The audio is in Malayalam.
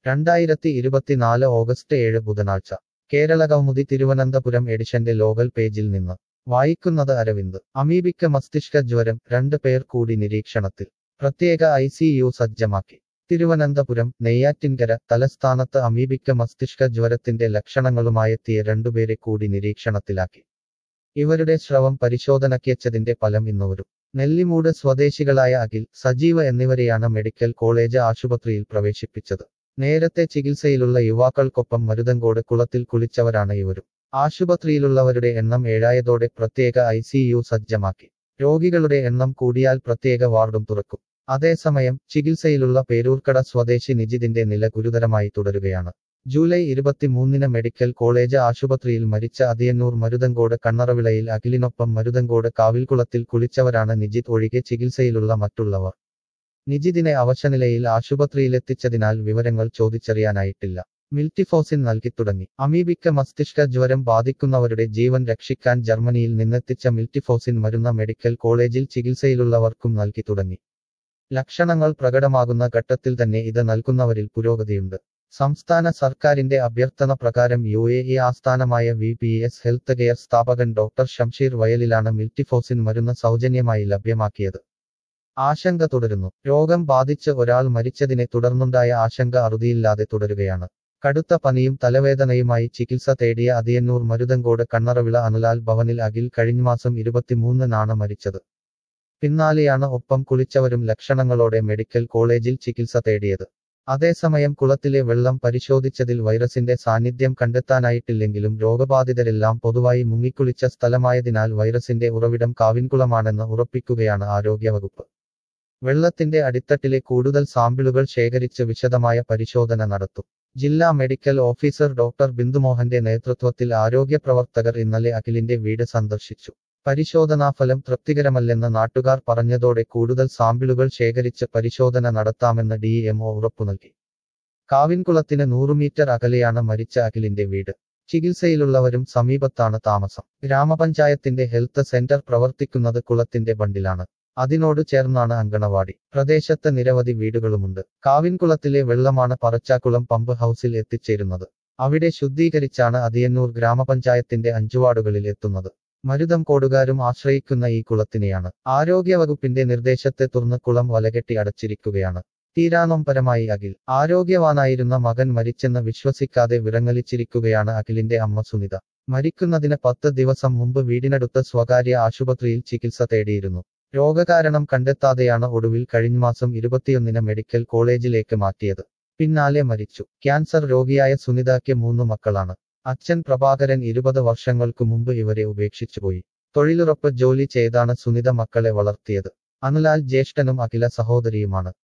രണ്ടായിരത്തി ഇരുപത്തിനാല് ഓഗസ്റ്റ് ഏഴ് ബുധനാഴ്ച കേരള കൗമുദി തിരുവനന്തപുരം എഡിഷന്റെ ലോകൽ പേജിൽ നിന്ന് വായിക്കുന്നത് അരവിന്ദ് അമീബിക്ക മസ്തിഷ്ക ജ്വരം രണ്ട് പേർ കൂടി നിരീക്ഷണത്തിൽ പ്രത്യേക ഐ സി യു സജ്ജമാക്കി തിരുവനന്തപുരം നെയ്യാറ്റിൻകര തലസ്ഥാനത്ത് അമീബിക്ക മസ്തിഷ്ക ജ്വരത്തിന്റെ ലക്ഷണങ്ങളുമായെത്തിയ രണ്ടുപേരെ കൂടി നിരീക്ഷണത്തിലാക്കി ഇവരുടെ സ്രവം പരിശോധനയ്ക്കച്ചതിന്റെ ഫലം ഇന്നുവരും നെല്ലിമൂട് സ്വദേശികളായ അഖിൽ സജീവ എന്നിവരെയാണ് മെഡിക്കൽ കോളേജ് ആശുപത്രിയിൽ പ്രവേശിപ്പിച്ചത് നേരത്തെ ചികിത്സയിലുള്ള യുവാക്കൾക്കൊപ്പം മരുതങ്കോട് കുളത്തിൽ കുളിച്ചവരാണ് ഇവരും ആശുപത്രിയിലുള്ളവരുടെ എണ്ണം ഏഴായതോടെ പ്രത്യേക ഐ സി യു സജ്ജമാക്കി രോഗികളുടെ എണ്ണം കൂടിയാൽ പ്രത്യേക വാർഡും തുറക്കും അതേസമയം ചികിത്സയിലുള്ള പേരൂർക്കട സ്വദേശി നിജിതിന്റെ നില ഗുരുതരമായി തുടരുകയാണ് ജൂലൈ ഇരുപത്തിമൂന്നിന് മെഡിക്കൽ കോളേജ് ആശുപത്രിയിൽ മരിച്ച അതിയന്നൂർ മരുതങ്കോട് കണ്ണറവിളയിൽ അഖിലിനൊപ്പം മരുതങ്കോട് കാവിൽക്കുളത്തിൽ കുളിച്ചവരാണ് നിജിത് ഒഴികെ ചികിത്സയിലുള്ള മറ്റുള്ളവർ നിജിതിനെ അവശനിലയിൽ ആശുപത്രിയിലെത്തിച്ചതിനാൽ വിവരങ്ങൾ ചോദിച്ചറിയാനായിട്ടില്ല മിൽറ്റിഫോസിൻ നൽകിത്തുടങ്ങി അമീബിക്ക മസ്തിഷ്ക ജ്വരം ബാധിക്കുന്നവരുടെ ജീവൻ രക്ഷിക്കാൻ ജർമ്മനിയിൽ നിന്നെത്തിച്ച മിൽറ്റിഫോസിൻ മരുന്ന മെഡിക്കൽ കോളേജിൽ ചികിത്സയിലുള്ളവർക്കും നൽകി തുടങ്ങി ലക്ഷണങ്ങൾ പ്രകടമാകുന്ന ഘട്ടത്തിൽ തന്നെ ഇത് നൽകുന്നവരിൽ പുരോഗതിയുണ്ട് സംസ്ഥാന സർക്കാരിന്റെ അഭ്യർത്ഥന പ്രകാരം യു എ ഇ ആസ്ഥാനമായ V P S health care സ്ഥാപകൻ ഡോക്ടർ ഷംഷീർ വയലിലാണ് മിൽറ്റിഫോസിൻ മരുന്ന് സൗജന്യമായി ലഭ്യമാക്കിയത് ആശങ്ക തുടരുന്നു രോഗം ബാധിച്ച് ഒരാൾ മരിച്ചതിനെ തുടർന്നുണ്ടായ ആശങ്ക അറുതിയില്ലാതെ തുടരുകയാണ് കടുത്ത പനിയും തലവേദനയുമായി ചികിത്സ തേടിയ അതിയന്നൂർ മരുതങ്കോട് കണ്ണറവിള അനുലാൽ ഭവനിൽ അഖിൽ കഴിഞ്ഞമാസം ഇരുപത്തിമൂന്നിനാണ് മരിച്ചത് പിന്നാലെയാണ് ഒപ്പം കുളിച്ചവരും ലക്ഷണങ്ങളോടെ മെഡിക്കൽ കോളേജിൽ ചികിത്സ തേടിയത് അതേസമയം കുളത്തിലെ വെള്ളം പരിശോധിച്ചതിൽ വൈറസിന്റെ സാന്നിധ്യം കണ്ടെത്താനായിട്ടില്ലെങ്കിലും രോഗബാധിതരെല്ലാം പൊതുവായി മുങ്ങിക്കുളിച്ച സ്ഥലമായതിനാൽ വൈറസിന്റെ ഉറവിടം കാവിൻകുളമാണെന്ന് ഉറപ്പിക്കുകയാണ് ആരോഗ്യവകുപ്പ് വെള്ളത്തിന്റെ അടിത്തട്ടിലെ കൂടുതൽ സാമ്പിളുകൾ ശേഖരിച്ച് വിശദമായ പരിശോധന നടത്തും ജില്ലാ മെഡിക്കൽ ഓഫീസർ ഡോക്ടർ ബിന്ദുമോഹന്റെ നേതൃത്വത്തിൽ ആരോഗ്യ പ്രവർത്തകർ ഇന്നലെ അഖിലിന്റെ വീട് സന്ദർശിച്ചു പരിശോധനാഫലം തൃപ്തികരമല്ലെന്ന് നാട്ടുകാർ പറഞ്ഞതോടെ കൂടുതൽ സാമ്പിളുകൾ ശേഖരിച്ച് പരിശോധന നടത്താമെന്ന് ഡി എംഒ ഉറപ്പു നൽകി കാവിൻകുളത്തിന് നൂറ് മീറ്റർ അകലെയാണ് മരിച്ച അഖിലിന്റെ വീട് ചികിത്സയിലുള്ളവരും സമീപത്താണ് താമസം ഗ്രാമപഞ്ചായത്തിന്റെ ഹെൽത്ത് സെന്റർ പ്രവർത്തിക്കുന്നത് കുളത്തിന്റെ ബണ്ടിലാണ് അതിനോട് ചേർന്നാണ് അങ്കണവാടി പ്രദേശത്ത് നിരവധി വീടുകളുമുണ്ട് കാവിൻകുളത്തിലെ വെള്ളമാണ് പറച്ചാക്കുളം പമ്പ് ഹൗസിൽ എത്തിച്ചേരുന്നത് അവിടെ ശുദ്ധീകരിച്ചാണ് അതിയന്നൂർ ഗ്രാമപഞ്ചായത്തിന്റെ അഞ്ചു വാർഡുകളിൽ എത്തുന്നത് മരുതം കോടുകാരും ആശ്രയിക്കുന്ന ഈ കുളത്തിനെയാണ് ആരോഗ്യവകുപ്പിന്റെ നിർദ്ദേശത്തെ തുറന്ന് കുളം വലകെട്ടി അടച്ചിരിക്കുകയാണ് തീരാനൊമ്പരമായി അഖിൽ ആരോഗ്യവാനായിരുന്ന മകൻ മരിച്ചെന്ന് വിശ്വസിക്കാതെ വിറങ്ങലിച്ചിരിക്കുകയാണ് അഖിലിന്റെ അമ്മ സുനിത മരിക്കുന്നതിന് പത്ത് ദിവസം മുമ്പ് വീടിനടുത്ത സ്വകാര്യ ആശുപത്രിയിൽ ചികിത്സ തേടിയിരുന്നു രോഗകാരണം കണ്ടെത്താതെയാണ് ഒടുവിൽ കഴിഞ്ഞ മാസം ഇരുപത്തിയൊന്നിന് മെഡിക്കൽ കോളേജിലേക്ക് മാറ്റിയത് പിന്നാലെ മരിച്ചു ക്യാൻസർ രോഗിയായ സുനിതയ്ക്ക് മൂന്ന് മക്കളാണ് അച്ഛൻ പ്രഭാകരൻ ഇരുപത് വർഷങ്ങൾക്കു മുമ്പ് ഇവരെ ഉപേക്ഷിച്ചുപോയി തൊഴിലുറപ്പ് ജോലി ചെയ്താണ് സുനിത മക്കളെ വളർത്തിയത് അനുലാൽ ജ്യേഷ്ഠനും അഖില സഹോദരിയുമാണ്